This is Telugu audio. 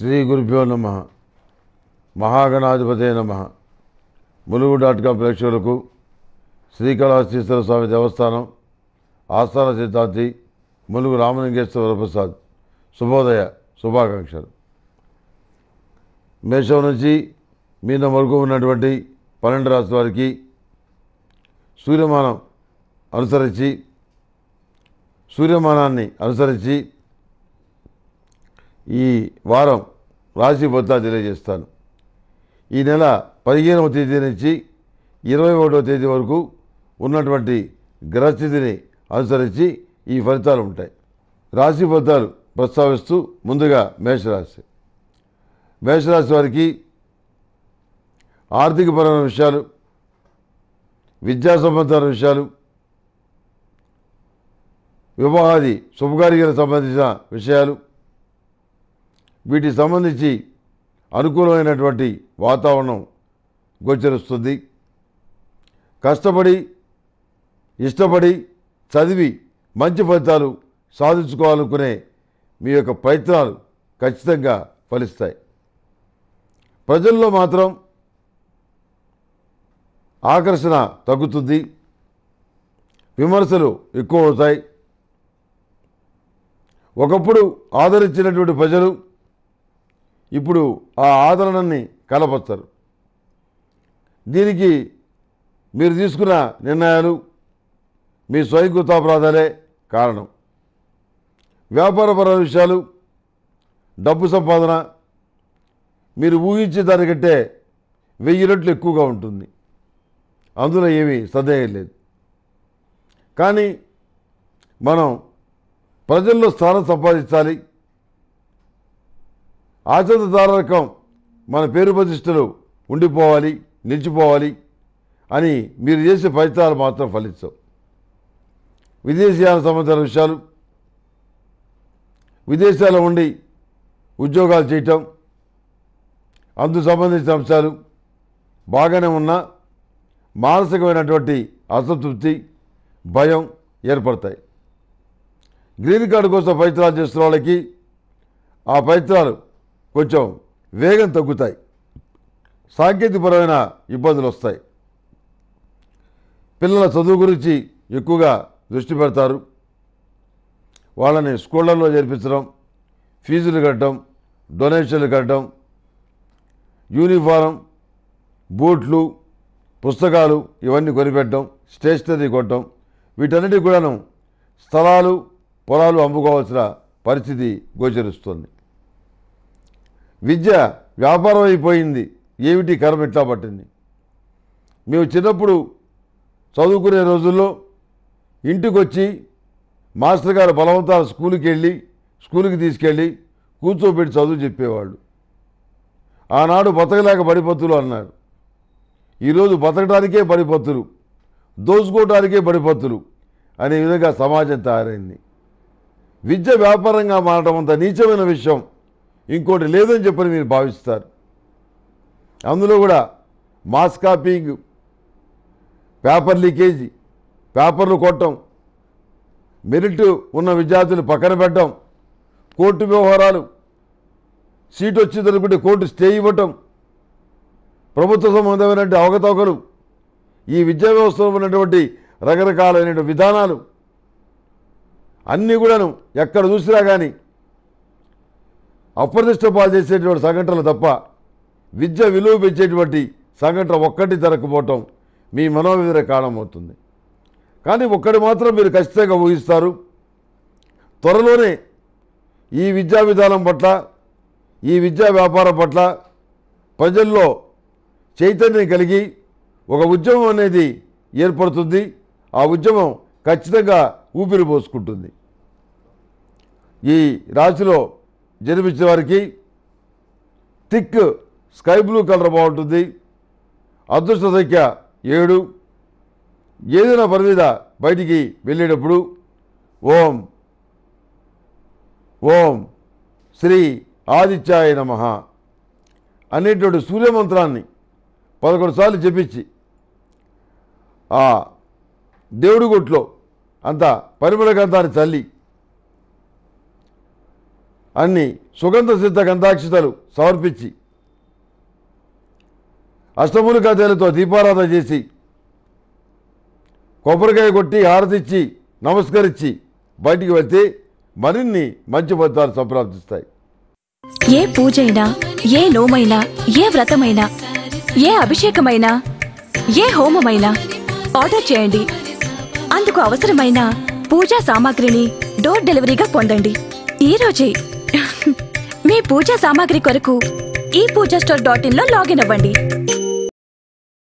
శ్రీ గురుభ్యో నమ మహాగణాధిపతే నమ ములుగు డాట్ కాం ప్రేక్షకులకు శ్రీకాళహస్తీశ్వర స్వామి దేవస్థానం ఆస్థాన సిద్ధాంతి ములుగు రామలింగేశ్వర వరప్రసాద్ శుభోదయ శుభాకాంక్షలు మేషం నుంచి మీన వరకు ఉన్నటువంటి పన్నెండు రాష్ట్రాల వారికి సూర్యమానం అనుసరించి సూర్యమానాన్ని అనుసరించి ఈ వారం రాశి ఫలితాలు తెలియజేస్తాను ఈ నెల పదిహేనవ తేదీ నుంచి ఇరవై ఒకటవ తేదీ వరకు ఉన్నటువంటి గ్రహస్థితిని అనుసరించి ఈ ఫలితాలు ఉంటాయి రాశి ఫలితాలు ప్రస్తావిస్తూ ముందుగా మేషరాశి మేషరాశి వారికి ఆర్థికపరమైన విషయాలు విద్యా సంబంధమైన విషయాలు వివాహాది శుభకార్యాలకు సంబంధించిన విషయాలు వీటికి సంబంధించి అనుకూలమైనటువంటి వాతావరణం గోచరిస్తుంది కష్టపడి ఇష్టపడి చదివి మంచి ఫలితాలు సాధించుకోవాలనుకునే మీ యొక్క ప్రయత్నాలు ఖచ్చితంగా ఫలిస్తాయి ప్రజల్లో మాత్రం ఆకర్షణ తగ్గుతుంది విమర్శలు ఎక్కువ అవుతాయి ఒకప్పుడు ఆదరించినటువంటి ప్రజలు ఇప్పుడు ఆ ఆదరణని కలపస్తారు దీనికి మీరు తీసుకున్న నిర్ణయాలు మీ స్వయంకృతాపరాధాలే కారణం వ్యాపారపరమైన విషయాలు డబ్బు సంపాదన మీరు ఊహించే దానికంటే వెయ్యి రెట్లు ఎక్కువగా ఉంటుంది అందులో ఏమీ సందేహం లేదు కానీ మనం ప్రజల్లో స్థానం సంపాదించాలి ఆచరణదారకం మన పేరు ప్రతిష్టలు ఉండిపోవాలి నిలిచిపోవాలి అని మీరు చేసే ప్రయత్నాలు మాత్రం ఫలించవు విదేశీయాల సంబంధించిన విషయాలు విదేశాల్లో ఉండి ఉద్యోగాలు చేయటం అందుకు సంబంధించిన అంశాలు బాగానే ఉన్నా మానసికమైనటువంటి అసంతృప్తి భయం ఏర్పడతాయి గ్రీన్ కార్డు కోసం ప్రయత్నాలు చేస్తున్న వాళ్ళకి ఆ ప్రయత్నాలు కొంచెం వేగం తగ్గుతాయి సాంకేతికపరమైన ఇబ్బందులు వస్తాయి పిల్లల చదువు గురించి ఎక్కువగా దృష్టి పెడతారు వాళ్ళని స్కూళ్ళల్లో చేర్పించడం ఫీజులు కట్టడం డొనేషన్లు కట్టడం యూనిఫారం బూట్లు పుస్తకాలు ఇవన్నీ కొనిపెట్టడం స్టేషనరీ కొట్టడం వీటన్నిటి కూడాను స్థలాలు పొలాలు అమ్ముకోవాల్సిన పరిస్థితి గోచరిస్తుంది విద్య వ్యాపారం అయిపోయింది ఏమిటి కర్మ ఇట్లా పట్టింది మేము చిన్నప్పుడు చదువుకునే రోజుల్లో ఇంటికి వచ్చి మాస్టర్ గారు బలవంతాలు స్కూల్కి వెళ్ళి స్కూల్కి తీసుకెళ్ళి కూర్చోబెట్టి చదువు చెప్పేవాళ్ళు ఆనాడు బతకలేక బడిపత్తులు అన్నారు ఈరోజు బతకడానికే బడిపత్తులు దోచుకోవడానికే బడిపత్తులు అనే విధంగా సమాజం తయారైంది విద్య వ్యాపారంగా మారడం అంత నీచమైన విషయం ఇంకోటి లేదని చెప్పని మీరు భావిస్తారు అందులో కూడా మాస్ కాపీయింగ్ పేపర్ లీకేజీ పేపర్లు కొట్టడం మెరిట్ ఉన్న విద్యార్థులు పక్కన పెట్టడం కోర్టు వ్యవహారాలు సీట్ వచ్చింది అనుకుంటే కోర్టు స్టే ఇవ్వటం ప్రభుత్వ సంబంధమైనటువంటి అవకతవకలు ఈ విద్యా వ్యవస్థలో ఉన్నటువంటి రకరకాలైన విధానాలు అన్నీ కూడాను ఎక్కడ చూసినా కానీ అప్రతిష్ట పాలు చేసేటువంటి సంఘటనలు తప్ప విద్య విలువ పెంచేటువంటి సంఘటన ఒక్కటి జరగకపోవటం మీ మనోవేదన కారణమవుతుంది కానీ ఒక్కటి మాత్రం మీరు ఖచ్చితంగా ఊహిస్తారు త్వరలోనే ఈ విద్యా విధానం పట్ల ఈ విద్యా వ్యాపారం పట్ల ప్రజల్లో చైతన్యం కలిగి ఒక ఉద్యమం అనేది ఏర్పడుతుంది ఆ ఉద్యమం ఖచ్చితంగా ఊపిరి పోసుకుంటుంది ఈ రాశిలో జన్మించిన వారికి థిక్ స్కై బ్లూ కలర్ బాగుంటుంది అదృష్ట సంఖ్య ఏడు ఏదైనా పని మీద బయటికి వెళ్ళేటప్పుడు ఓం ఓం శ్రీ ఆదిత్యాయ నమ అనేటువంటి సూర్యమంత్రాన్ని పదకొండు సార్లు జపించి ఆ దేవుడి గుట్లో అంత పరిమళ గంధాన్ని చల్లి అన్ని సుగంధ సిద్ధ గంధాక్షతలు సమర్పించి అష్టమూలికా తేలితో దీపారాధన చేసి కొబ్బరికాయ కొట్టి హారతిచ్చి నమస్కరించి బయటికి వెళ్తే మరిన్ని మంచి ఫలితాలు సంప్రాప్తిస్తాయి ఏ పూజైనా ఏ నోమైనా ఏ వ్రతమైనా ఏ అభిషేకమైనా ఏ హోమమైనా ఆర్డర్ చేయండి అందుకు అవసరమైన పూజా సామాగ్రిని డోర్ డెలివరీగా పొందండి ఈ రోజే మీ పూజా సామాగ్రి కొరకు ఈ పూజా స్టోర్ డాట్ ఇన్ లో లాగిన్ అవ్వండి